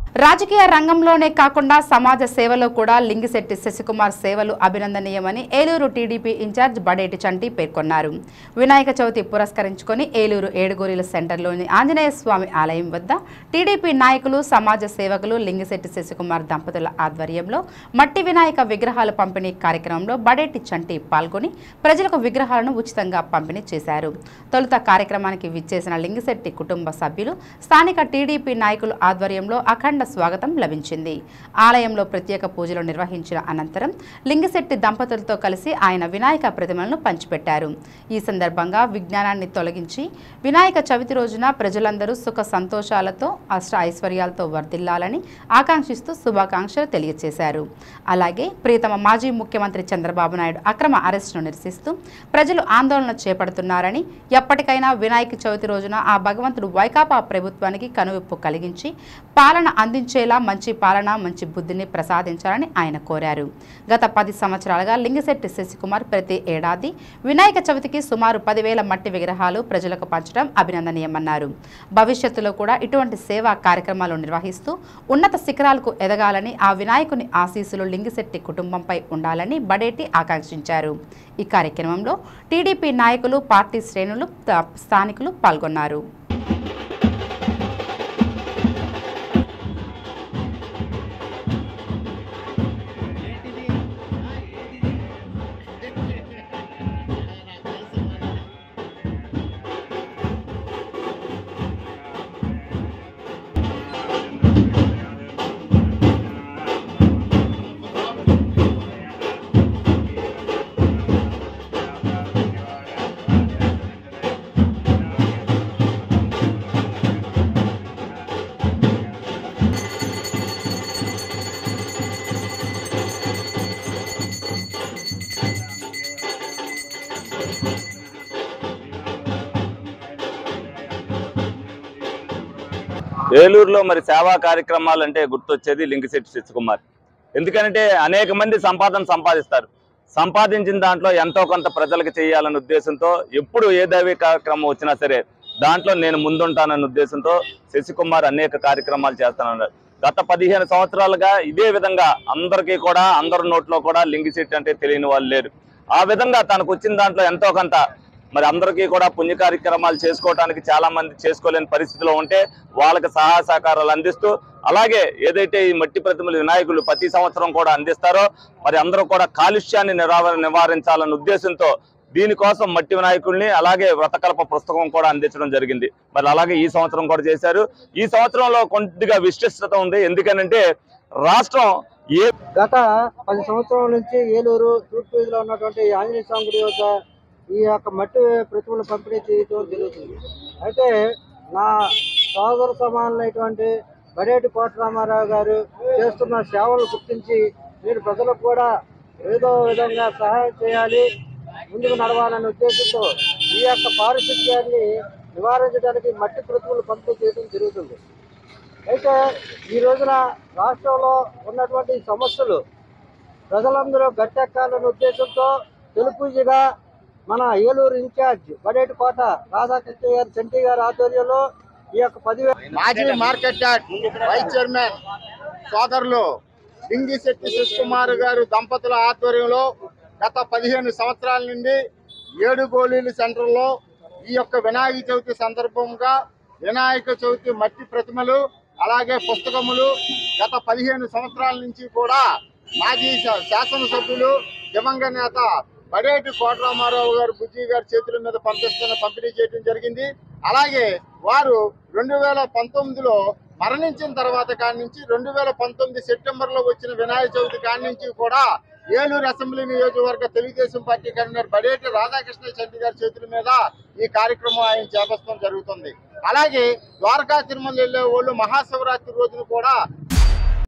రాజకీయ రంగంలోనే కాకుండా సమాజ సేవలో కూడా లింగిశెట్టి శశికుమార్ సేవలు అభినందనీయమని ఏలూరు టీడీపీ ఇన్ఛార్జ్ బడేటి చంటి పేర్కొన్నారు వినాయక చవితి పురస్కరించుకొని ఏలూరు ఏడుగోరీల సెంటర్లోని ఆంజనేయ స్వామి ఆలయం వద్ద టీడీపీ నాయకులు సమాజ సేవకులు లింగిశెట్టి శశికుమార్ దంపతుల ఆధ్వర్యంలో మట్టి వినాయక విగ్రహాల పంపిణీ కార్యక్రమంలో బడేటి చంటి పాల్గొని ప్రజలకు విగ్రహాలను ఉచితంగా పంపిణీ చేశారు తొలుత కార్యక్రమానికి విచ్చేసిన లింగిశెట్టి కుటుంబ సభ్యులు స్థానిక టీడీపీ నాయకుల ఆధ్వర్యంలో అఖండ స్వాగతం లభించింది ఆలయంలో ప్రత్యేక పూజలు నిర్వహించిన అనంతరం లింగిశెట్టి దంపతులతో కలిసి ఆయన వినాయక ప్రతిమలను పంచిపెట్టారు ఈ సందర్భంగా విజ్ఞానాన్ని తొలగించి వినాయక చవితి రోజున ప్రజలందరూ సుఖ సంతోషాలతో అష్ట ఐశ్వర్యాలతో వర్ధిల్లాలని ఆకాంక్షిస్తూ శుభాకాంక్షలు తెలియజేశారు అలాగే ప్రియతమ మాజీ ముఖ్యమంత్రి చంద్రబాబు నాయుడు అక్రమ అరెస్టును నిరసిస్తూ ప్రజలు ఆందోళన చేపడుతున్నారని ఎప్పటికైనా వినాయక చవితి రోజున ఆ భగవంతుడు వైకాపా ప్రభుత్వానికి కనువిప్పు కలిగించి పాలన అందించేలా మంచి పాలన మంచి బుద్ధిని ప్రసాదించాలని ఆయన కోరారు గత పది సంవత్సరాలుగా లింగశెట్టి శశికుమార్ ప్రతి ఏడాది వినాయక చవితికి సుమారు పదివేల మట్టి విగ్రహాలు ప్రజలకు పంచడం అభినందనీయమన్నారు భవిష్యత్తులో కూడా ఇటువంటి సేవా కార్యక్రమాలు నిర్వహిస్తూ ఉన్నత శిఖరాలకు ఎదగాలని ఆ వినాయకుని ఆశీస్సులు లింగిశెట్టి కుటుంబంపై ఉండాలని బడేటి ఆకాంక్షించారు ఈ కార్యక్రమంలో టీడీపీ నాయకులు పార్టీ శ్రేణులు త- స్థానికులు పాల్గొన్నారు ఏలూరులో మరి సేవా కార్యక్రమాలు అంటే గుర్తొచ్చేది లింగిశెట్టి శశికుమార్ ఎందుకంటే అనేక మంది సంపాదన సంపాదిస్తారు సంపాదించిన దాంట్లో ఎంతో కొంత ప్రజలకు చేయాలన్న ఉద్దేశంతో ఎప్పుడు ఏ దైవీ కార్యక్రమం వచ్చినా సరే దాంట్లో నేను ముందుంటానన్న ఉద్దేశంతో శశికుమార్ అనేక కార్యక్రమాలు చేస్తానన్నారు గత పదిహేను సంవత్సరాలుగా ఇదే విధంగా అందరికీ కూడా అందరి నోట్లో కూడా లింగిశెట్టి అంటే తెలియని వాళ్ళు లేరు ఆ విధంగా తనకు వచ్చిన దాంట్లో ఎంతో కొంత మరి అందరికీ కూడా పుణ్య కార్యక్రమాలు చేసుకోవడానికి చాలా మంది చేసుకోలేని పరిస్థితిలో ఉంటే వాళ్ళకి సహాయ సహకారాలు అందిస్తూ అలాగే ఏదైతే ఈ మట్టి ప్రతిమలు వినాయకులు ప్రతి సంవత్సరం కూడా అందిస్తారో మరి అందరూ కూడా కాలుష్యాన్ని నిరావ నివారించాలన్న ఉద్దేశంతో దీనికోసం మట్టి వినాయకుల్ని అలాగే వ్రతకల్ప పుస్తకం కూడా అందించడం జరిగింది మరి అలాగే ఈ సంవత్సరం కూడా చేశారు ఈ సంవత్సరంలో కొద్దిగా విశిష్టత ఉంది ఎందుకనంటే రాష్ట్రం ఏ గత పది సంవత్సరాల నుంచి ఏలూరు తూర్పు వీధిలో ఉన్నటువంటి ఈ ఆంజనేయ స్వామి గుడి వద్ద ఈ యొక్క మట్టి ప్రతిమలు పంపిణీ చేయడం జరుగుతుంది అయితే నా సోదర సమానులైనటువంటి బడేటి కోటరామారావు గారు చేస్తున్న సేవలు గుర్తించి మీరు ప్రజలకు కూడా ఏదో విధంగా సహాయం చేయాలి ముందుకు నడవాలనే ఉద్దేశంతో ఈ యొక్క పారిశుద్ధ్యాన్ని నివారించడానికి మట్టి ప్రతిమలు పంపిణీ చేయడం జరుగుతుంది అయితే ఈ రోజున రాష్ట్రంలో ఉన్నటువంటి ఈ సమస్యలు ప్రజలందరూ గట్టెక్కాలనే ఉద్దేశంతో తెలుపూజగా మన ఏలూరు ఇన్ఛార్జ్ బడేటి కోట రాధాకృష్ణ గారు చంటి గారి ఆధ్వర్యంలో ఈ యొక్క పదివేల మాజీ మార్కెట్ యార్డ్ వైస్ చైర్మన్ సోదరులు లింగిశెట్టి శశికుమార్ గారు దంపతుల ఆధ్వర్యంలో గత పదిహేను సంవత్సరాల నుండి ఏడు గోళీలు సెంటర్లో ఈ యొక్క వినాయక చవితి సందర్భంగా వినాయక చవితి మట్టి ప్రతిమలు అలాగే పుస్తకములు గత పదిహేను సంవత్సరాల నుంచి కూడా మాజీ శా- శాసనసభ్యులు దివంగత నేత బడేటి కోటరామారావు గారు బుజ్జి గారి చేతుల మీద పంపిస్తున్న పంపిణీ చేయడం జరిగింది అలాగే వారు రెండు వేల పంతొమ్మిదిలో మరణించిన తర్వాత కాడి నుంచి రెండు వేల పంతొమ్మిది సెప్టెంబర్ లో వచ్చిన వినాయక చవితి కాడి నుంచి కూడా ఏలూరు అసెంబ్లీ నియోజకవర్గ తెలుగుదేశం పార్టీ కన్వీనర్ బడేటి రాధాకృష్ణ చంటి గారి చేతుల మీద ఈ కార్యక్రమం ఆయన చేపట్టడం జరుగుతుంది అలాగే ద్వారకా తిరుమల వెళ్లే వాళ్ళు మహాశివరాత్రి రోజున కూడా